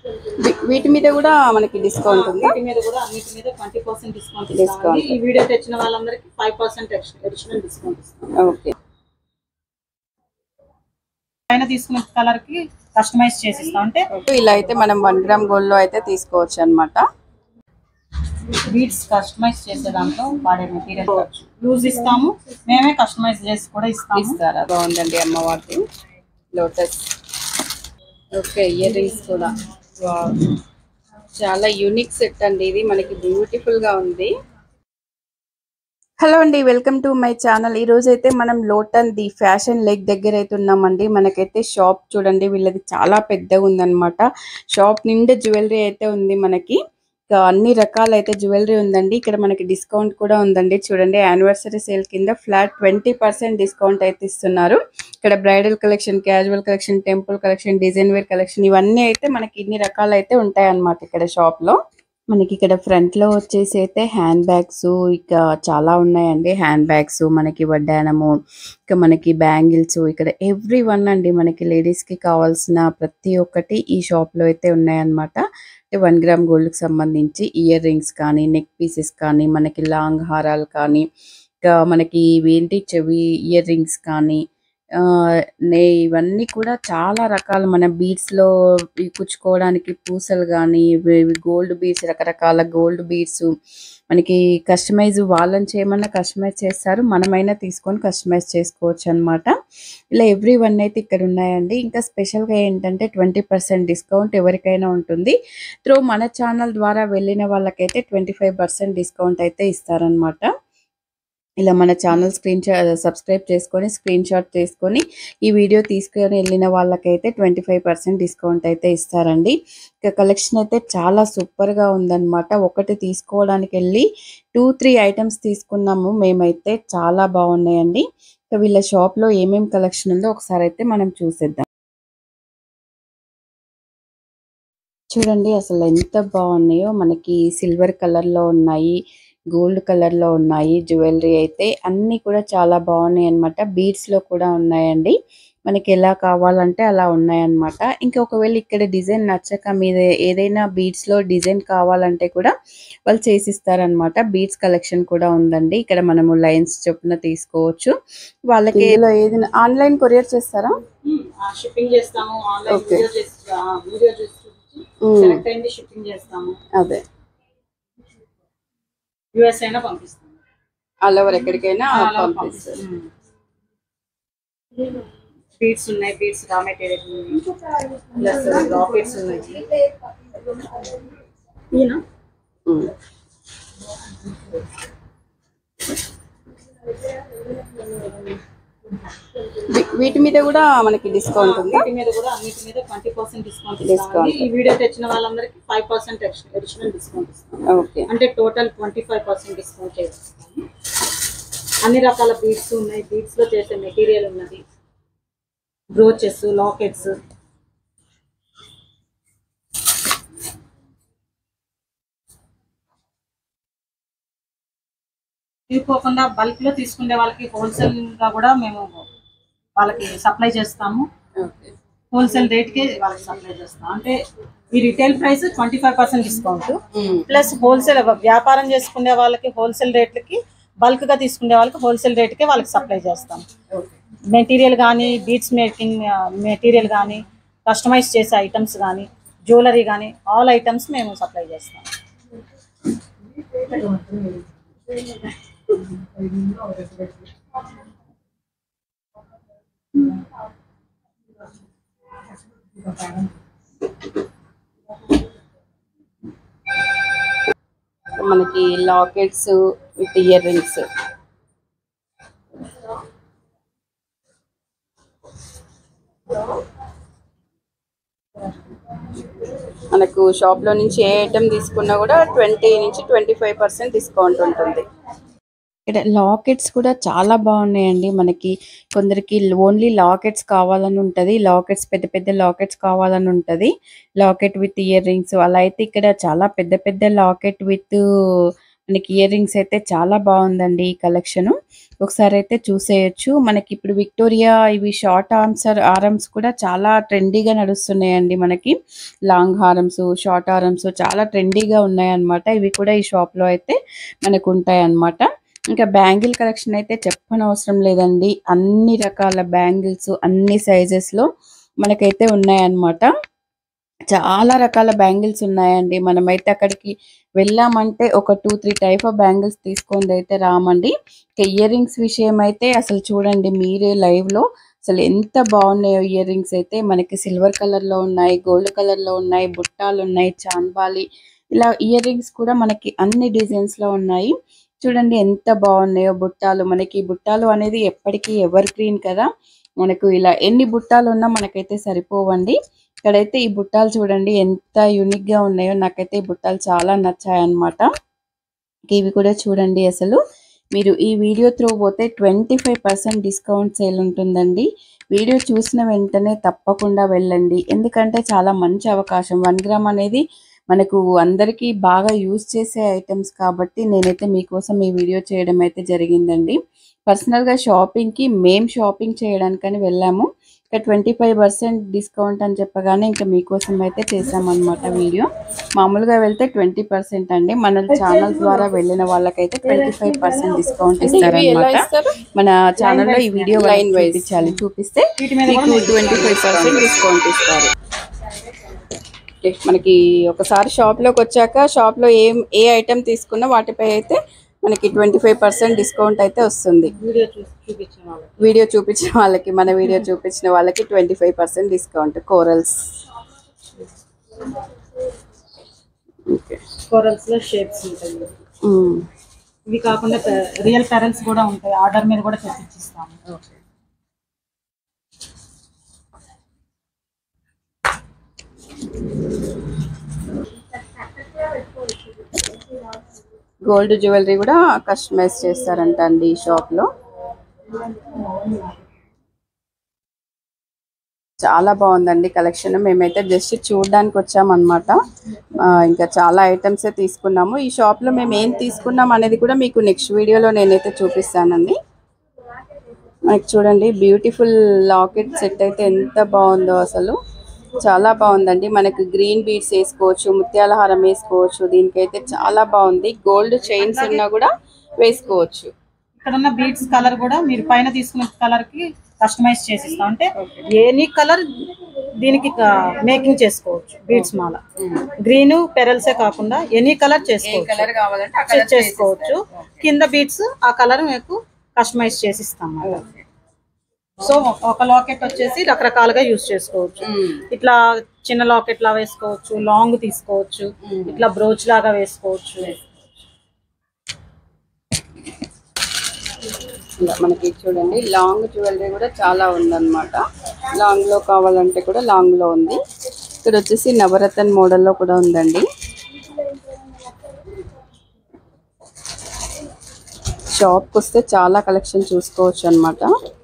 We- వీటి మీద కూడా మనకి డిస్కౌంట్ ఉందా వీటి మీద కూడా అన్నిటి మీద ట్వంటీ పర్సెంట్ డిస్కౌంట్ Discount. ఇస్తామండి ఈ వీడియో తెచ్చిన వాళ్ళందరికీ ఫైవ్ పర్సెంట్ అడిషనల్ డిస్కౌంట్ ఇస్తాం ఓకే పైన తీసుకున్న కలర్ కి కస్టమైజ్ చేసి ఇస్తాం అంటే ఇలా అయితే మనం వన్ గ్రామ్ గోల్డ్ లో అయితే తీసుకోవచ్చు అన్నమాట బీడ్స్ కస్టమైజ్ చేసే దాంట్లో వాడే మెటీరియల్ లూజ్ ఇస్తాము మేమే కస్టమైజ్ చేసి కూడా ఇస్తాము ఇస్తారా బాగుందండి అమ్మవారిది లోటస్ ఓకే ఇయర్ రింగ్స్ కూడా వావ్. చాలా యూనిక్ సెట్ అండి ఇది మనకి బ్యూటిఫుల్ గా ఉంది హలో అండి వెల్కమ్ టు మై ఛానల్ ఈ రోజు అయితే మనం లోటన్ ది ఫ్యాషన్ లెగ్ దగ్గర అయితే ఉన్నామండి మనకైతే షాప్ చూడండి వీళ్ళది చాలా పెద్దగా ఉందన్నమాట షాప్ నిండా జ్యువెలరీ అయితే ఉంది మనకి ఇంకా అన్ని రకాల అయితే జ్యువెలరీ ఉందండి ఇక్కడ మనకి డిస్కౌంట్ కూడా ఉందండి చూడండి యానివర్సరీ సేల్ కింద ఫ్లాట్ ట్వంటీ పర్సెంట్ డిస్కౌంట్ అయితే ఇస్తున్నారు ఇక్కడ bridal collection casual collection temple collection design wear collection ఇవన్నీ అయితే మనకి ఇన్ని రకాలు అయితే ఉంటాయి అన్నమాట ఇక్కడ షాప్ లో మనకి ఇక్కడ ఫ్రంట్ లో వచ్చేసి అయితే హ్యాండ్ బ్యాగ్స్ ఇక చాలా ఉన్నాయండి హ్యాండ్ బ్యాగ్స్ మనకి వడ్డానము ఇక మనకి బ్యాంగిల్స్ ఇక్కడ ఎవ్రీ వన్ అండి మనకి లేడీస్ కి కావాల్సిన ప్రతి ఒక్కటి ఈ షాప్ లో అయితే ఉన్నాయన్నమాట అంటే వన్ గ్రామ్ గోల్డ్ కి సంబంధించి ఇయర్ రింగ్స్ కానీ నెక్ పీసెస్ కానీ మనకి లాంగ్ హారాలు కానీ ఇంకా మనకి ఏంటి చెవి ఇయర్ రింగ్స్ కానీ ఆ, నే ఇవన్నీ కూడా చాలా రకాల మన బీడ్స్ లో ఇవి కుచ్చుకోవడానికి పూసలు కానీ గోల్డ్ బీడ్స్ రకరకాల గోల్డ్ బీడ్స్ మనకి కస్టమైజ్ వాళ్ళని చేయమన్నా కస్టమైజ్ చేస్తారు మనమైనా తీసుకొని కస్టమైజ్ చేసుకోవచ్చు అన్నమాట ఇలా ఎవ్రీ వన్ అయితే ఇక్కడ ఉన్నాయండి ఇంకా స్పెషల్ గా ఏంటంటే ట్వంటీ పర్సెంట్ డిస్కౌంట్ ఎవరికైనా ఉంటుంది త్రూ మన ఛానల్ ద్వారా వెళ్ళిన వాళ్ళకైతే ట్వంటీ ఫైవ్ పర్సెంట్ డిస్కౌంట్ అయితే ఇస్తారనమాట ఇలా మన ఛానల్ స్క్రీన్ షాట్ సబ్స్క్రైబ్ చేసుకొని స్క్రీన్ షాట్ తీసుకొని ఈ వీడియో తీసుకొని వెళ్ళిన వాళ్ళకైతే ట్వంటీ ఫైవ్ పర్సెంట్ డిస్కౌంట్ అయితే ఇస్తారండి ఇక కలెక్షన్ అయితే చాలా సూపర్ గా ఉందన్నమాట ఒకటి తీసుకోవడానికి వెళ్ళి టూ త్రీ ఐటమ్స్ తీసుకున్నాము మేమైతే చాలా బాగున్నాయండి ఇక వీళ్ళ షాప్ లో ఏమేం కలెక్షన్ ఉందో ఒకసారి అయితే మనం చూసేద్దాం చూడండి అసలు ఎంత బాగున్నాయో మనకి సిల్వర్ కలర్ లో ఉన్నాయి గోల్డ్ కలర్ లో ఉన్నాయి జ్యువెలరీ అయితే అన్ని కూడా చాలా బాగున్నాయి అన్నమాట బీడ్స్ లో కూడా ఉన్నాయండి మనకి ఎలా కావాలంటే అలా ఉన్నాయన్నమాట ఇంకా ఒకవేళ ఇక్కడ డిజైన్ నచ్చక మీద ఏదైనా బీడ్స్ లో డిజైన్ కావాలంటే కూడా వాళ్ళు చేసిస్తారనమాట బీడ్స్ కలెక్షన్ కూడా ఉందండి ఇక్కడ మనము లైన్స్ చొప్పున తీసుకోవచ్చు వాళ్ళకి ఏదో ఏది ఆన్లైన్ కొరియర్ చేస్తారా షిప్పింగ్ చేస్తాము ఆన్లైన్ Okay. వీడియో చేసి వీడియో చేసి చూపించి ఉమ్, సెలెక్ట్ అయింది షిప్పింగ్ చేస్తాము అదే యుఎస్ అయినా పంపిస్తాము ఆల్ ఓవర్ ఎక్కడికైనా అలా పంపిస్తారు పంపిస్తాము బీడ్స్ ఉన్నాయి బీడ్స్ రా మెటీరియల్ ఉన్నాయి ప్లస్ లాకెట్స్ ఉన్నాయి ఈయన ఉమ్. వీ- వీటి మీద కూడా మనకి డిస్కౌంట్ ఉందా వీటి మీద కూడా అన్నిటి మీద ట్వంటీ పర్సెంట్ డిస్కౌంట్ Discount. ఇస్తామండి ఈ వీడియో తెచ్చిన వాళ్ళందరికీ ఫైవ్ పర్సెంట్ అడిషనల్ డిస్కౌంట్ ఇస్తాం ఓకే అంటే total twenty five percent discount చేస్తాము అన్ని రకాల బీడ్స్ ఉన్నాయి బీడ్స్ లో చేసే మెటీరియల్ ఉన్నది బ్రోచెస్ లాకెట్స్ తీసుకోకుండా బల్క్ లో తీసుకునే వాళ్ళకి హోల్సేల్ గా కూడా మేము వాళ్ళకి సప్లై చేస్తాము ఓకే హోల్సేల్ రేట్ కి వాళ్ళకి సప్లై చేస్తాం అంటే ఈ retail price twenty five percent discount ఉమ్. ప్లస్ హోల్సేల్ వ్యాపారం చేసుకునే వాళ్ళకి హోల్సేల్ రేట్లకి బల్క్ గా తీసుకునే వాళ్ళకి హోల్సేల్ రేట్కే వాళ్ళకి సప్లై చేస్తాం ఓకే మెటీరియల్ కానీ బీట్స్ మేకింగ్ మెటీరియల్ కానీ కస్టమైజ్ చేసే ఐటమ్స్ కానీ జ్యువెలరీ కానీ ఆల్ ఐటమ్స్ మేము సప్లై చేస్తాం మనకి లాకెట్స్ విత్ ఇయర్ రింగ్స్ మనకు షాప్ లో నుంచి ఏ ఐటమ్ తీసుకున్నా కూడా ట్వంటీ నుంచి ట్వంటీ ఫైవ్ పర్సెంట్ డిస్కౌంట్ ఉంటుంది ఇక్కడ లాకెట్స్ కూడా చాలా బాగున్నాయండి మనకి కొందరికి ఓన్లీ లాకెట్స్ కావాలని ఉంటది లాకెట్స్ పెద్ద పెద్ద లాకెట్స్ కావాలని ఉంటది లాకెట్ విత్ ఇయర్ రింగ్స్ అలా అయితే ఇక్కడ చాలా పెద్ద పెద్ద లాకెట్ విత్ మనకి ఇయర్ రింగ్స్ అయితే చాలా బాగుందండి ఈ కలెక్షన్ ఒకసారి అయితే చూసేయచ్చు మనకి ఇప్పుడు విక్టోరియా ఇవి షార్ట్ ఆన్సర్ ఆరమ్స్ కూడా చాలా ట్రెండీగా నడుస్తున్నాయండి మనకి లాంగ్ హారమ్స్ షార్ట్ హారమ్స్ చాలా ట్రెండీగా ఉన్నాయన్నమాట ఇవి కూడా ఈ షాప్ లో అయితే మనకు ఉంటాయి అన్నమాట ఇంకా బ్యాంగిల్ కలెక్షన్ అయితే చెప్పనవసరం లేదండి అన్ని రకాల బ్యాంగిల్స్ అన్ని సైజెస్ లో మనకైతే ఉన్నాయన్నమాట చాలా రకాల బ్యాంగిల్స్ ఉన్నాయండి మనమైతే అక్కడికి వెళ్ళామంటే ఒక two three type of bangles తీసుకొని అయితే రామండి ఇయర్ రింగ్స్ విషయం అయితే అసలు చూడండి మీరే లైవ్ లో అసలు ఎంత బాగున్నాయో ఇయర్ రింగ్స్ అయితే మనకి సిల్వర్ కలర్ లో ఉన్నాయి గోల్డ్ కలర్ లో ఉన్నాయి బుట్టాలు ఉన్నాయి చాన్బాలి ఇలా ఇయర్ రింగ్స్ కూడా మనకి అన్ని డిజైన్స్ లో ఉన్నాయి చూడండి ఎంత బాగున్నాయో బుట్టాలు మనకి బుట్టాలు అనేది ఎప్పటికీ ఎవర్ గ్రీన్ కదా మనకు ఇలా ఎన్ని బుట్టాలు ఉన్నా మనకైతే సరిపోవండి ఇక్కడైతే ఈ బుట్టాలు చూడండి ఎంత యూనిక్ గా ఉన్నాయో నాకైతే ఈ బుట్టాలు చాలా నచ్చాయి అన్నమాట ఇవి కూడా చూడండి అసలు మీరు ఈ వీడియో త్రూ పోతే twenty five percent discount sale ఉంటుందండి వీడియో చూసిన వెంటనే తప్పకుండా వెళ్ళండి ఎందుకంటే చాలా మంచి అవకాశం వన్ గ్రామ్ అనేది మనకు అందరికీ బాగా యూజ్ చేసే ఐటమ్స్ కాబట్టి నేనైతే మీకోసం ఈ వీడియో చేయడం అయితే జరిగిందండి పర్సనల్గా షాపింగ్కి మేం షాపింగ్ చేయడానికని వెళ్ళాము ఇంకా ట్వంటీ ఫైవ్ పర్సెంట్ డిస్కౌంట్ అని చెప్పగానే ఇంకా మీకోసం అయితే చేసామన్నమాట వీడియో మామూలుగా వెళ్తే ట్వంటీ పర్సెంట్ అండి మన ఛానల్ ద్వారా వెళ్ళిన వాళ్ళకైతే ట్వంటీ ఫైవ్ పర్సెంట్ డిస్కౌంట్ ఇస్తారన్నమాట మన ఛానల్లో ఈ వీడియో లైన్ చూపించాలి చూపిస్తే వీటి మీద మీకు కూడా ట్వంటీ ఫైవ్ పర్సెంట్ డిస్కౌంట్ ఇస్తారు ఓకే, మనకి ఒకసారి షాప్ లోకి వచ్చాక షాప్ లో ఏం ఏ ఐటెం తీసుకున్నా వాటిపై అయితే మనకి ట్వంటీ ఫైవ్ పర్సెంట్ డిస్కౌంట్ అయితే వస్తుంది వీడియో చూసి చూపించిన వాళ్ళకి వీడియో చూపించిన వాళ్ళకి మన వీడియో చూపించిన వాళ్ళకి twenty five percent discount corals okay corals లో షేప్స్ ఉంటాయి ఉమ్. ఇవి కాకుండా రియల్ పెరల్స్ కూడా ఉంటాయి ఆర్డర్ మీద కూడా తెప్పించిస్తాము గోల్డ్ జ్యువెలరీ కూడా కస్టమైజ్ చేస్తారంట అండి ఈ షాప్ లో చాలా బాగుందండి కలెక్షన్ మేమైతే జస్ట్ చూడడానికి వచ్చామన్నమాట ఆ, ఇంకా చాలా ఐటమ్స్ తీసుకున్నాము ఈ షాప్ లో మేము ఏం తీసుకున్నాం అనేది కూడా మీకు నెక్స్ట్ వీడియోలో నేనైతే చూపిస్తానండి మనకి చూడండి బ్యూటిఫుల్ లాకెట్ సెట్ అయితే ఎంత బాగుందో అసలు చాలా బాగుందండి మనకి గ్రీన్ బీడ్స్ వేసుకోవచ్చు ముత్యాల హారం వేసుకోవచ్చు దీనికైతే చాలా బాగుంది గోల్డ్ చైన్స్ ఉన్నా కూడా వేసుకోవచ్చు ఇక్కడ ఉన్న బీడ్స్ కలర్ కూడా మీరు పైన తీసుకున్న కలర్ కి కస్టమైజ్ చేసిస్తాం అంటే ఎనీ కలర్ దీనికి మేకింగ్ చేసుకోవచ్చు బీడ్స్ మాల గ్రీన్ పెరల్సే కాకుండా ఎనీ కలర్ చేసుకోవచ్చు కలర్ కావాలంటే ఆ చే- చేసుకోవచ్చు కింద బీడ్స్ ఆ కలర్ మీకు కస్టమైజ్ చేసి ఇస్తాం అన్నమాట. సో ఒక లాకెట్ వచ్చేసి రకరకాలుగా యూస్ చేసుకోవచ్చు ఇట్లా చిన్న లాకెట్ లా వేసుకోవచ్చు లాంగ్ తీసుకోవచ్చు ఇట్లా బ్రోచ్ లాగా వేసుకోవచ్చు ఇలా మనకి చూడండి లాంగ్ జ్యువెలరీ కూడా చాలా ఉందన్నమాట లాంగ్ లో కావాలంటే కూడా లాంగ్ లో ఉంది ఇక్కడ వచ్చేసి నవరత్న మోడల్లో కూడా ఉందండి షాప్కి వస్తే చాలా కలెక్షన్ చూసుకోవచ్చు అనమాట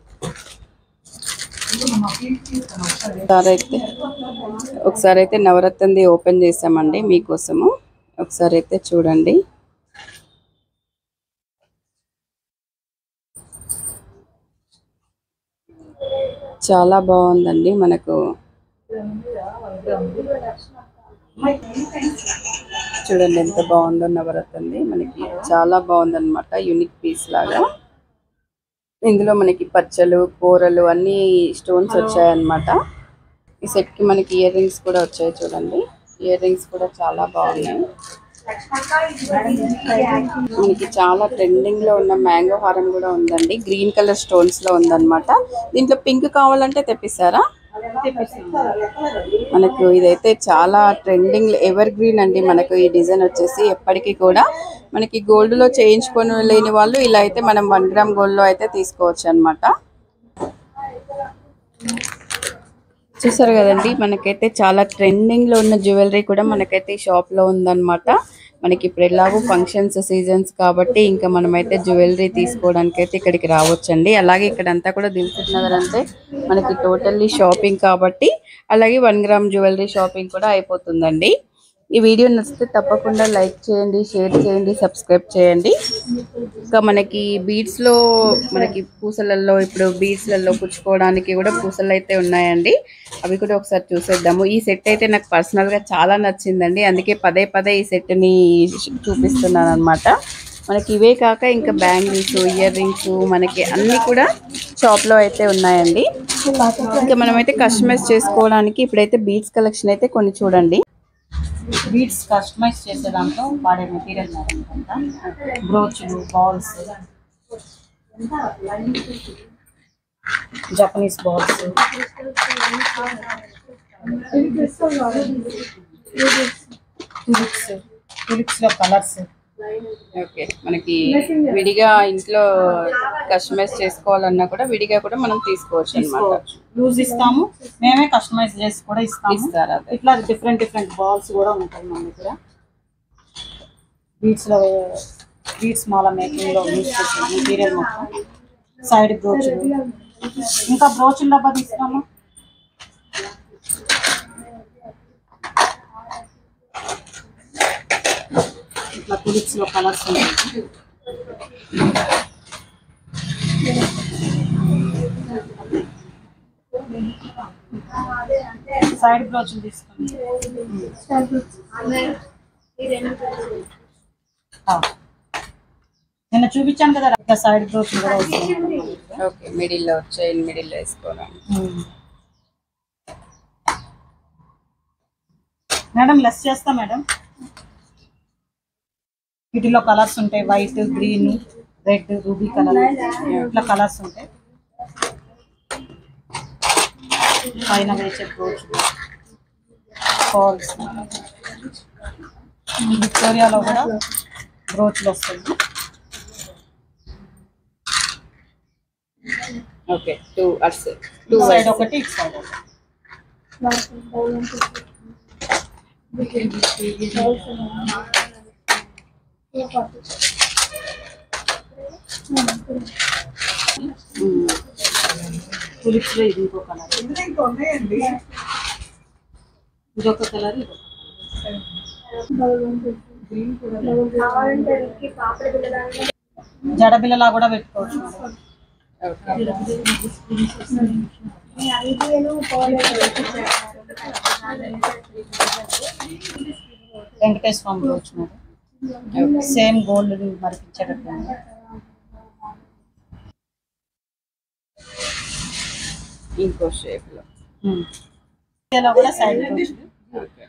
ఒకసారి అయితే ఒకసారి అయితే నవరత్నది ఓపెన్ చేసామండి మీకోసము ఒకసారి అయితే చూడండి చాలా బాగుందండి మనకు చూడండి ఎంత బాగుందో నవరత్నది మనకి చాలా బాగుందన్నమాట యూనిక్ పీస్ లాగా ఇందులో మనకి పచ్చలు కూరలు అన్ని స్టోన్స్ వచ్చాయన్నమాట ఈ సెట్ కి మనకి ఇయర్ రింగ్స్ కూడా వచ్చాయి చూడండి ఇయర్ రింగ్స్ కూడా చాలా బాగున్నాయి మనకి చాలా ట్రెండింగ్ లో ఉన్న మ్యాంగో హారం కూడా ఉందండి గ్రీన్ కలర్ స్టోన్స్ లో ఉందన్నమాట దీంట్లో పింక్ కావాలంటే తెప్పిస్తారా మనకు ఇదైతే చాలా ట్రెండింగ్ ఎవర్ గ్రీన్ అండి మనకు ఈ డిజైన్ వచ్చేసి ఎప్పటికీ కూడా మనకి గోల్డ్ లో చేయించుకొని లేని వాళ్ళు ఇలా అయితే మనం వన్ గ్రామ్ గోల్డ్ లో అయితే తీసుకోవచ్చు అన్నమాట చూసారు కదండి మనకైతే చాలా ట్రెండింగ్ లో ఉన్న జ్యువెలరీ కూడా మనకైతే ఈ షాప్ లో ఉందన్నమాట మనకి ఇప్పుడు ఎలాగో ఫంక్షన్స్ సీజన్స్ కాబట్టి ఇంకా మనమైతే జ్యువెలరీ తీసుకోవడానికి అయితే ఇక్కడికి రావచ్చండి అలాగే ఇక్కడ అంతా కూడా దిల్సుఖ్ నగర్ అంటే మనకి టోటల్లీ షాపింగ్ కాబట్టి అలాగే వన్ గ్రామ్ జ్యువెలరీ షాపింగ్ కూడా అయిపోతుందండి ఈ వీడియో నచ్చితే తప్పకుండా లైక్ చేయండి షేర్ చేయండి సబ్స్క్రైబ్ చేయండి ఇంకా మనకి బీడ్స్ లో మనకి పూసలలో ఇప్పుడు బీడ్స్ లలో కుచ్చుకోవడానికి కూడా పూసలు అయితే ఉన్నాయండి అవి కూడా ఒకసారి చూసేద్దాము ఈ సెట్ అయితే నాకు పర్సనల్ గా చాలా నచ్చిందండి అందుకే పదే పదే ఈ సెట్ ని చూపిస్తున్నాను అనమాట మనకి ఇవే కాక ఇంకా బ్యాంగిల్స్ ఇయర్ రింగ్స్ మనకి అన్ని కూడా షాప్ లో అయితే ఉన్నాయండి ఇంకా మనమైతే కస్టమైజ్ చేసుకోవడానికి ఇప్పుడైతే బీడ్స్ కలెక్షన్ అయితే కొన్ని చూడండి బీడ్స్ కస్టమైజ్ చేసే దాంట్లో వాడే మెటీరియల్ మేడం బ్రోచ్లు balls Japanese balls tulips tulips లో కలర్స్ ఓకే మనకి విడిగా ఇంట్లో కస్టమైజ్ చేసుకోవాలన్నా కూడా విడిగా కూడా మనం తీసుకోవచ్చు అనమాట తీసుకోవచ్చు లూజ్ ఇస్తాము మేమే కస్టమైజ్ చేసి కూడా ఇస్తాము ఇస్తారు అదే ఇట్లా డిఫరెంట్ డిఫరెంట్ బాల్స్ కూడా ఉంటాయి మన దగ్గర బీట్స్ లో బీట్స్ మాల మేకింగ్ లో యూజ్ చేసే మెటీరియల్ మొత్తం సైడ్ బ్రోచులు ఇంకా బ్రోచుల డబ్బా తీసుకురామా ఇట్లా తులిప్స్ లో కలర్స్ ఉంటాయి సైడ్ బ్రోచులు తీసుకోండి ఆ. నిన్న చూపించాను కదా ఇంకా సైడ్ బ్రోచులు కూడా వస్తుంది ఓకే మిడిల్ లో చైన్ మిడిల్ లో వేసుకోవడానికి మేడం లెస్ చేస్తా మేడం వీటిలో కలర్స్ ఉంటాయి white green red ruby colour ఇట్లా కలర్స్ ఉంటాయి పైన వేసే బ్రోచ్ ఫాల్స్ విక్టోరియాలో కూడా బ్రోచ్లు వస్తాయి ఓకే టూ అర్స్ టూ టూ సైడ్ ఒకటి ఇటు సైడ్ ఒకటి తులిప్స్ లో ఇది ఇంకో కలర్ ఇది ఒక కలర్ ఇది జడబిల్లలా కూడా పెట్టుకోవచ్చు వెంకటేశ్వర స్వామి వచ్చినారు సేమ్ గోల్డ్ మరిపించేటట్టు ఇంకో షేప్ లో ఇలా కూడా సైడ్ బ్రోచ్లు ఓకే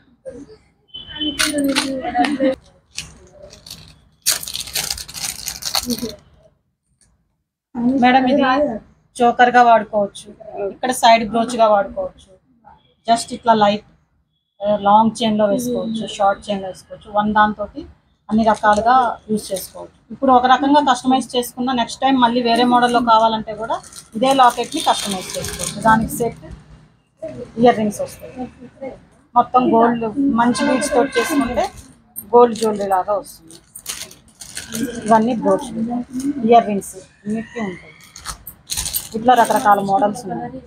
మేడం ఇది చోకర్ గా వాడుకోవచ్చు ఇక్కడ సైడ్ బ్రోచ్ గా వాడుకోవచ్చు జస్ట్ ఇట్లా లైట్ లాంగ్ చైన్ లో వేసుకోవచ్చు షార్ట్ చైన్ లో వేసుకోవచ్చు వన్ దాంతో అన్ని రకాలుగా యూజ్ చేసుకోవచ్చు ఇప్పుడు ఒక రకంగా కస్టమైజ్ చేసుకున్న నెక్స్ట్ టైం మళ్ళీ వేరే మోడల్లో కావాలంటే కూడా ఇదే లాకెట్ ని కస్టమైజ్ చేసుకోవచ్చు దానికి సెట్ ఇయర్ రింగ్స్ వస్తాయి మొత్తం గోల్డ్ మంచి బీడ్స్ తోటి చేసుకుంటే గోల్డ్ జ్యువెలరీ లాగా వస్తుంది ఇవన్నీ బ్రోచ్ ఇయర్ రింగ్స్ అన్నిటికీ ఉంటాయి ఇట్లా రకరకాల మోడల్స్ ఉన్నాయి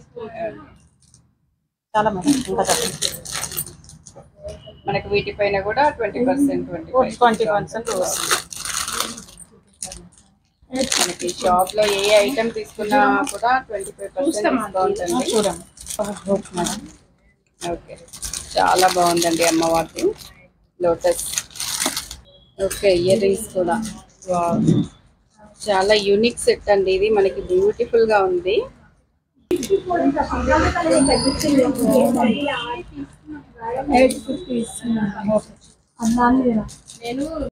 చాలా మేడం ఇంకా చెప్పండి మనకి వీటిపైన కూడా twenty percent twenty twenty percent వస్తుంది మనకి షాప్ లో ఏ ఐటమ్ తీసుకున్నా కూడా ట్వంటీ ఫైవ్ పర్సెంట్ డిస్కౌంట్ అండి చూడండి బ్రోచ్ మేడం ఓకే చాలా బాగుందండి అమ్మవారికి లోటస్ ఓకే ఇయర్ రింగ్స్ కూడా వావ్. చాలా యూనిక్ సెట్ అండి ఇది మనకి బ్యూటిఫుల్ గా ఉంది ఓకే